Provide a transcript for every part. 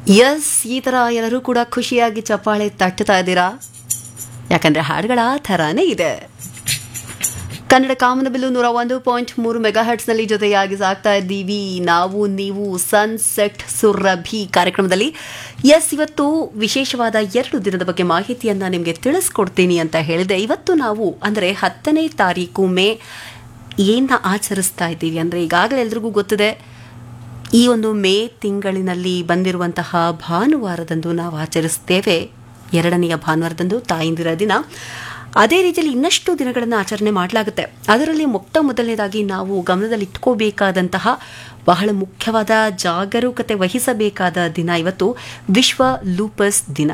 S ಈ ಥರ ಎಲ್ಲರೂ ಕೂಡ ಖುಷಿಯಾಗಿ ಚಪ್ಪಾಳೆ ತಟ್ಟುತ್ತಾ ಇದ್ದೀರಾ ಯಾಕಂದ್ರೆ ಹಾಡುಗಳ ಆ ಥರನೇ ಇದೆ ಕನ್ನಡ ಕಾಮನಬಿಲ್ಲು ನೂರ ಒಂದು ಪಾಯಿಂಟ್ ಮೂರು ಮೆಗಾ ಹರ್ಟ್ಸ್ನಲ್ಲಿ ಜೊತೆಯಾಗಿ ಸಾಕ್ತಾ ಇದ್ದೀವಿ ನಾವು ನೀವು ಸನ್ಸೆಟ್ ಸುರಭಿ ಕಾರ್ಯಕ್ರಮದಲ್ಲಿ ಎಸ್ ಇವತ್ತು ವಿಶೇಷವಾದ ಎರಡು ದಿನದ ಬಗ್ಗೆ ಮಾಹಿತಿಯನ್ನ ನಿಮಗೆ ತಿಳಿಸ್ಕೊಡ್ತೀನಿ ಅಂತ ಹೇಳಿದೆ ಇವತ್ತು ನಾವು ಅಂದರೆ ಹತ್ತನೇ ತಾರೀಕು ಮೇ ಏನ ಆಚರಿಸ್ತಾ ಇದ್ದೀವಿ ಅಂದರೆ ಈಗಾಗಲೇ ಎಲ್ರಿಗೂ ಗೊತ್ತಿದೆ ಈ ಒಂದು ಮೇ ತಿಂಗಳಿನಲ್ಲಿ ಬಂದಿರುವಂತಹ ಭಾನುವಾರದಂದು ನಾವು ಆಚರಿಸ್ತೇವೆ ಎರಡನೆಯ ಭಾನುವಾರದಂದು ತಾಯಂದಿರ ದಿನ ಅದೇ ರೀತಿಯಲ್ಲಿ ಇನ್ನಷ್ಟು ದಿನಗಳನ್ನು ಆಚರಣೆ ಮಾಡಲಾಗುತ್ತೆ ಅದರಲ್ಲಿ ಮೊಟ್ಟ ಮೊದಲನೇದಾಗಿ ನಾವು ಗಮನದಲ್ಲಿಟ್ಕೋಬೇಕಾದಂತಹ ಬಹಳ ಮುಖ್ಯವಾದ ಜಾಗರೂಕತೆ ವಹಿಸಬೇಕಾದ ದಿನ ಇವತ್ತು ವಿಶ್ವ ಲೂಪಸ್ ದಿನ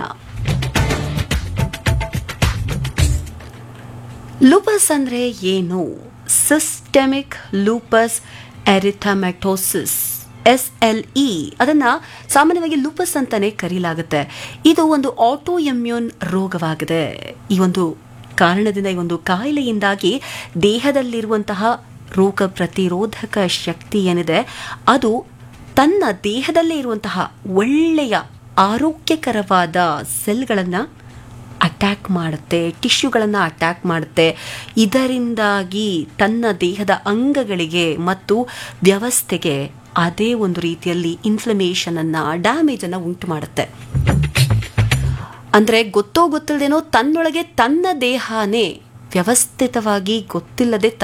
ಲೂಪಸ್ ಅಂದರೆ ಏನು systemic lupus erythematosus S L E ಅದನ್ನ ಸಾಮಾನ್ಯವಾಗಿ ಲೂಪಸ್ ಅಂತಾನೆ ಕರೀಲಾಗುತ್ತೆ ಇದು ಒಂದು ಆಟೋ ಇಮ್ಯೂನ್ ರೋಗವಾಗಿದೆ ಈ ಒಂದು ಕಾರಣದಿಂದ ಈ ಒಂದು ಕಾಯಿಲೆಯಿಂದಾಗಿ ದೇಹದಲ್ಲಿರುವಂತಹ ರೋಗ ಪ್ರತಿರೋಧಕ ಶಕ್ತಿ ಏನಿದೆ ಅದು ತನ್ನ ದೇಹದಲ್ಲೇ ಇರುವಂತಹ ಒಳ್ಳೆಯ ಆರೋಗ್ಯಕರವಾದ ಸೆಲ್ಗಳನ್ನು ಅಟ್ಯಾಕ್ ಮಾಡುತ್ತೆ ಟಿಶ್ಯೂಗಳನ್ನು ಅಟ್ಯಾಕ್ ಮಾಡುತ್ತೆ ಇದರಿಂದಾಗಿ ತನ್ನ ದೇಹದ ಅಂಗಗಳಿಗೆ ಮತ್ತು ವ್ಯವಸ್ಥೆಗೆ ಅದೇ ಒಂದು ರೀತಿಯಲ್ಲಿ ಇನ್ಫ್ಲಮೇಷನ್ ಅನ್ನ ಡ್ಯಾಮೇಜ್ ಅನ್ನ ಉಂಟು ಮಾಡುತ್ತೆ ಅಂದ್ರೆ ಗೊತ್ತೋ ಗೊತ್ತಿಲ್ಲದೇನೋ ತನ್ನೊಳಗೆ ತನ್ನ ದೇಹನೇ ವ್ಯವಸ್ಥಿತವಾಗಿ ಗೊತ್ತಿಲ್ಲದೆ